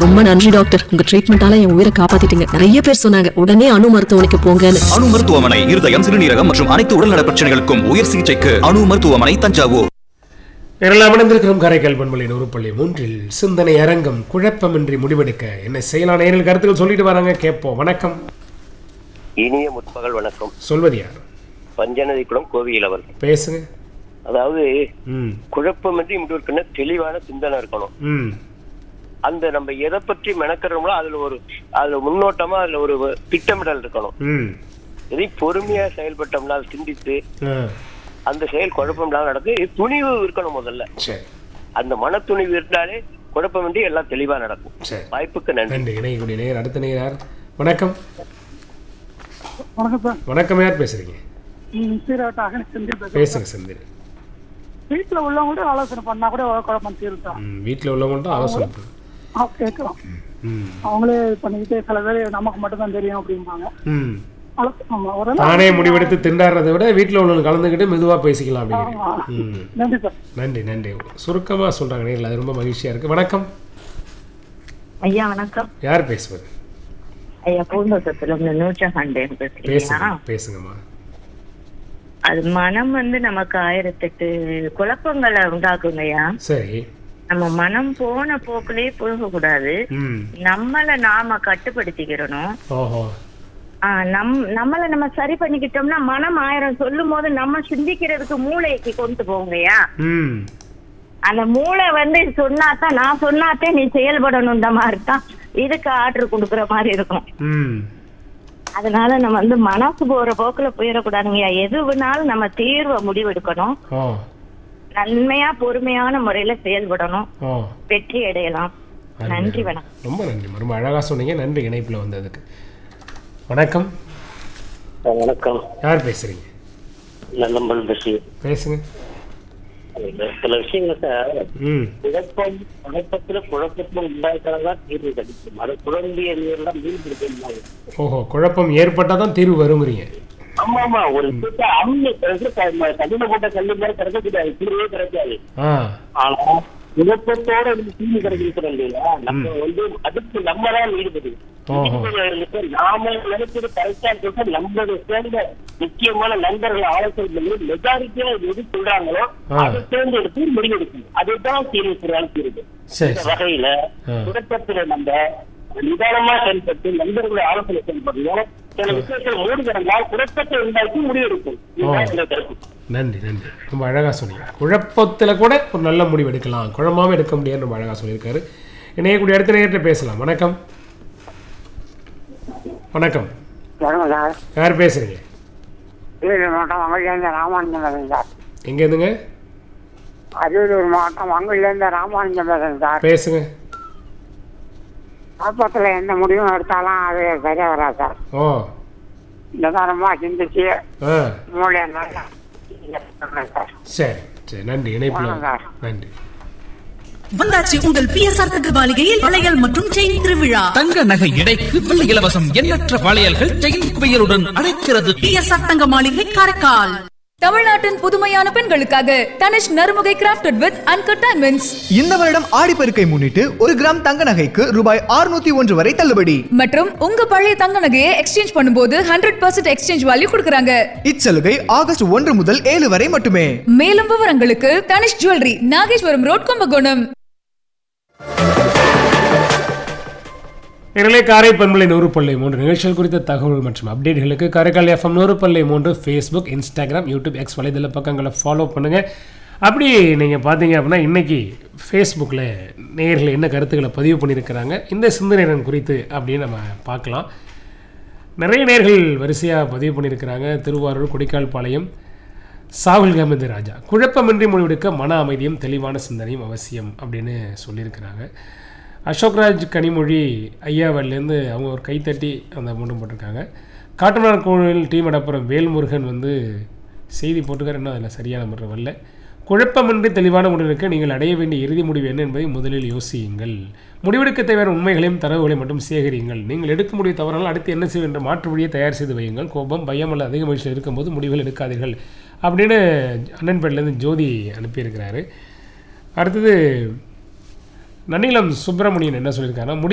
ரொம்ப நன்றி டாக்டர் உங்க ட்ரீட்மெண்டால என் உயிரை காப்பாத்திட்டீங்க நிறைய பேர் சொன்னாங்க உடனே அணு மருத்துவமனைக்கு போங்கன்னு அணு மருத்துவமனை இருதயம் சிறுநீரகம் மற்றும் அனைத்து உடல்நல பிரச்சனைகளுக்கும் உயர் சிகிச்சைக்கு அணு மருத்துவமனை தஞ்சாவூர் எல்லாம் அணிந்திருக்கிறோம் காரைக்கால் பண்பலை நூறுப்பள்ளி மூன்றில் சிந்தனை அரங்கம் குழப்பமின்றி முடிவெடுக்க என்ன செய்யலாம் நேரில் கருத்துக்கள் சொல்லிட்டு வராங்க கேட்போம் வணக்கம் இனிய முற்பகல் வணக்கம் சொல்வது யார் பஞ்சநதிக்குளம் கோவியில் அவர் பேசுங்க அதாவது ம் குழப்பமின்றி முடிவெடுக்கணும்னா தெளிவான சிந்தனை இருக்கணும் ம் அந்த நம்ம எதை பற்றி மெனக்கிறோமோ அதுல ஒரு அதுல முன்னோட்டமா அதுல ஒரு திட்டமிடல் இருக்கணும் ம் இதை பொறுமையா செயல்பட்டோம்னா அதை சிந்தித்து ஆ அந்த செயல் குழப்பம் இல்லாம நடக்கு துணிவு இருக்கணும் முதல்ல சரி அந்த மன துணிவு இருந்தாலே குழப்பமின்றி எல்லாம் தெளிவா நடக்கும் சரி வாய்ப்புக்கு நன்றி நன்றி இணையக்கூடிய நேர் அடுத்த நேர் யார் வணக்கம் வணக்கம் சார் வணக்கம் யார் பேசுறீங்க ம், சீராட்ட அகனி செந்தில் பேசுறேன் பேசுங்க செந்தில் வீட்டுல உள்ளவங்க கூட ஆலோசனை பண்ணா கூட குழப்பம் தீரும் சார் ம் வீட்டில் உள்ளவங்கள்ட்ட ஆலோசனை பண்ணுங்க. ஆ, கேட்கலாம் ம் அவங்களே இது பண்ணிக்கிட்டு சில பேர் நமக்கு மட்டும் தான் தெரியும் அப்படிம்பாங்க ம் ஆலோசனை ஆமா, ஒரு நாள் தானே முடிவெடுத்து திண்டாடுறதை விட வீட்டில் உள்ளவங்க கலந்துக்கிட்டு மெதுவாக பேசிக்கலாம் அப்படிங்கிறீங்க ம் நன்றி சார் நன்றி நன்றி சுருக்கமாக சொல்கிறாங்க நேரில் அது ரொம்ப மகிழ்ச்சியாக இருக்குது வணக்கம் ஐயா வணக்கம் யார் பேசுவது ஐயா பூந்தோட்டத்துல இருந்து நூற்றஹாண்டேன் பேசுங்க பேசுறீங்களா பேசுங்கம்மா அது மனம் வந்து நமக்கு ஆயிரத்தெட்டு குழப்பங்களை உண்டாக்குங்கய்யா சரி நம்ம மனம் போன போக்குலயே போக கூடாது ம் நம்மள நாம கட்டுப்படுத்திக்கிறணும் ஓஹோ ஆஹ் நம் நம்மள நம்ம சரி பண்ணிக்கிட்டோம்னா மனம் ஆயிரம் சொல்லும் போது நம்ம சிந்திக்கிறதுக்கு மூளைக்கு கொண்டு போங்கய்யா ம் அந்த மூளை வந்து சொன்னாதான் நான் சொன்னாத்தே நீ செயல்படணும் இந்த மாதிரி தான் இதுக்கு ஆர்டர் கொடுக்குற மாதிரி இருக்கும் ம் அதனால நம்ம வந்து மனசு போற போக்குல போயிடக்கூடாதுங்கய்யா எது வேணாலும் நம்ம தீர்வை முடிவெடுக்கணும் ஓ நன்மையா பொறுமையான முறையில செயல்படணும் ஓ வெற்றி அடையலாம் அருமை, நன்றி அருமை. வணக்கம் ரொம்ப நன்றி ரொம்ப அழகாக சொன்னீங்க நன்றி இணைப்பில் வந்ததுக்கு வணக்கம் வணக்கம் யார் பேசுறீங்க நல்லம்பல் பசி பேசுங்க சில விஷயங்கள் சார் ம் குழப்பம் குழப்பத்துல குழப்பத்துல உண்டாக்கலாம் தீர்வு கிடைக்கும் அது குழம்பிய நீர்லாம் மீன் பிடிக்கணும் ஓஹோ குழப்பம் ஏற்பட்டால் தான் தீர்வு வருங்கிறீங்க ஆமா ஆமா ஒரு விஷயத்த அவங்க கல்லுல போட்ட கல்லு மாதிரி கிடைக்கக்கூடாது தீர்வே கிடைக்காது ஆ ஆனா குழப்பத்தோட இருந்து தீர்வு கிடைக்கிறோம் இல்லையா நம்ம வந்து அதுக்கு நம்ம தான் ஈடுபடுது ஓஹோ. ஈடுபடுறதுக்கு நாம நினைச்சது கரெக்டா இருக்க நம்மளுடைய சேர்ந்த முக்கியமான நண்பர்கள் ஆலோசனை பண்ணி மெஜாரிட்டியா எது சொல்றாங்களோ ஆ. அதை தேர்ந்தெடுத்து முடிவெடுக்கணும் அதுதான் தீர்வு சரியான தீர்வு சரி இந்த சரி வகையில ஆ. குழப்பத்துல நம்ம நிதானமா செயல்பட்டு நண்பர்களை ஆலோசனை செயல்படணும் சில விஷயத்துல மூடி கிடந்தால் குழப்பத்தை உண்டாக்கி முடிவெடுக்கும் இதுதான் இந்த கருத்து நன்றி நன்றி ரொம்ப அழகாக சொன்னீங்க குழப்பத்தில் கூட ஒரு நல்ல முடிவு எடுக்கலாம் குழம்பாமல் எடுக்க முடியாது ரொம்ப அழகாக சொல்லியிருக்காரு இணையக்கூடிய அடுத்த நேரத்தில் பேசலாம் வணக்கம் வணக்கம் வணக்கம் சார் யார் பேசுறீங்க அரியலூர் மாவட்டம் வங்கலேருந்து ராமானுஜம் பேசுறேன் சார் எங்கேருந்துங்க அரியலூர் மாவட்டம் வங்கலேருந்து ராமானுஜம் பேசுறேன் சார் பேசுங்க குழப்பத்தில் எந்த முடிவும் எடுத்தாலும் அது சரியா வராது சார் ஓ நிதானமா சிந்திச்சு ஆ மூளையை நல்லா சார் சரி சரி நன்றி இணைப்பில் வணக்கம் சார். நன்றி வந்தாச்சு உங்கள் பிஎஸ்ஆர் தகவலிகையில் வளையல் மற்றும் செயின் திருவிழா தங்க நகை எடைக்கு வெள்ளி இலவசம் எண்ணற்ற வளையல்கள் செயின் குவியலுடன் அழைக்கிறது பிஎஸ்ஆர் தங்க மாளிகை காரைக்கால் தமிழ்நாட்டின் புதுமையான பெண்களுக்காக Tanishq Narumugai crafted with uncut diamonds இந்த வருடம் ஆடிப்பெருக்கை முன்னிட்டு ஒரு கிராம் தங்க நகைக்கு ரூபாய் 601 ஒன்று வரை தள்ளுபடி மற்றும் உங்க பழைய தங்க நகையை எக்ஸ்சேஞ்ச் பண்ணும்போது ஹண்ட்ரட் பர்சன்ட் எக்ஸ்சேஞ்ச் வேல்யூ கொடுக்குறாங்க இச்சலுகை ஆகஸ்ட் ஒன்று முதல் ஏழு வரை மட்டுமே மேலும் விவரங்களுக்கு தனிஷ் ஜுவல்லரி நாகேஸ்வரம் ரோட் கும்பகோணம் எனவே காரை பண்பலை நூறு பள்ளி மூன்று நிகழ்ச்சிகள் குறித்த தகவல் மற்றும் அப்டேட்களுக்கு காரைக்கால் எஃப்எம் நூறு பள்ளி மூன்று ஃபேஸ்புக் இன்ஸ்டாகிராம் யூடியூப் எக்ஸ் வலைதள பக்கங்களை ஃபாலோ பண்ணுங்கள் அப்படி நீங்கள் பார்த்தீங்க அப்படின்னா இன்றைக்கி ஃபேஸ்புக்கில் நேயர்கள் என்ன கருத்துக்களை பதிவு பண்ணியிருக்கிறாங்க இந்த சிந்தனைகள் குறித்து அப்படின்னு நம்ம பார்க்கலாம் நிறைய நேர்கள் வரிசையாக பதிவு பண்ணியிருக்கிறாங்க திருவாரூர் கொடிக்கால்பாளையம் சாகுல் கமது ராஜா குழப்பமின்றி முடிவெடுக்க மன அமைதியும் தெளிவான சிந்தனையும் அவசியம் அப்படின்னு சொல்லியிருக்கிறாங்க அசோக்ராஜ் கனிமொழி ஐயாவிலேருந்து அவங்க ஒரு கைத்தட்டி அந்த மூட்டம் போட்டிருக்காங்க காட்டுமன்னார் கோவில் டீம் அடப்புறம் வேல்முருகன் வந்து செய்தி போட்டுக்கார் இன்னும் அதில் சரியான முறை வரல குழப்பமின்றி தெளிவான முடிவெடுக்க நீங்கள் அடைய வேண்டிய இறுதி முடிவு என்ன என்பதை முதலில் யோசியுங்கள் முடிவெடுக்க தேவையான உண்மைகளையும் தரவுகளையும் மட்டும் சேகரியுங்கள் நீங்கள் எடுக்க முடிவு தவறானால் அடுத்து என்ன செய்யும் என்ற மாற்று வழியை தயார் செய்து வையுங்கள் கோபம் பயம் அல்ல அதிக மகிழ்ச்சியில் இருக்கும்போது முடிவுகள் எடுக்காதீர்கள் அப்படின்னு அண்ணன்பேட்டிலேருந்து ஜோதி அனுப்பியிருக்கிறாரு அடுத்தது நன்னிலம் சுப்பிரமணியன் என்ன சொல்லியிருக்காருன்னா முடி